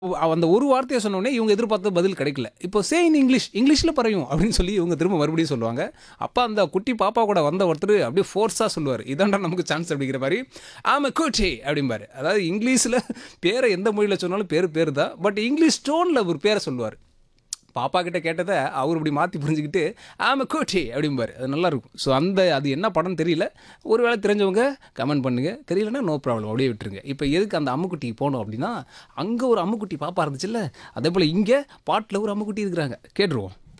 அந்த ஒரு வார்த்தையை சொன்னோடனே இவங்க எதிர்பார்த்த பதில் கிடைக்கல இப்போ சே இன் இங்கிலீஷ் இங்கிலீஷில் பறையும் அப்படின்னு சொல்லி இவங்க திரும்ப மறுபடியும் சொல்லுவாங்க அப்போ அந்த குட்டி பாப்பா கூட வந்த ஒருத்தர் அப்படியே ஃபோர்ஸாக சொல்லுவார் இதாண்டா நமக்கு சான்ஸ் அப்படிங்கிற மாதிரி ஆமாம் கூச்சி அப்படிம்பாரு அதாவது இங்கிலீஷில் பேரை எந்த மொழியில் சொன்னாலும் பேர் பேர் தான் பட் இங்கிலீஷ் டோனில் ஒரு பேரை சொல்லுவார் பாப்பா கிட்ட கேட்டதை அவர் இப்படி மாற்றி புரிஞ்சுக்கிட்டு ஆமாம் கோச்சி அப்படிம்பாரு அது நல்லா இருக்கும் ஸோ அந்த அது என்ன படம் தெரியல ஒருவேளை தெரிஞ்சவங்க கமெண்ட் பண்ணுங்க தெரியலனா நோ ப்ராப்ளம் அப்படியே விட்டுருங்க இப்போ எதுக்கு அந்த அம்முக்குட்டிக்கு போனோம் அப்படின்னா அங்கே ஒரு அம்முக்குட்டி பாப்பா இருந்துச்சுல்ல அதே போல் இங்கே பாட்டில் ஒரு அம்முக்குட்டி இருக்கிறாங்க கேட்டுருவோம்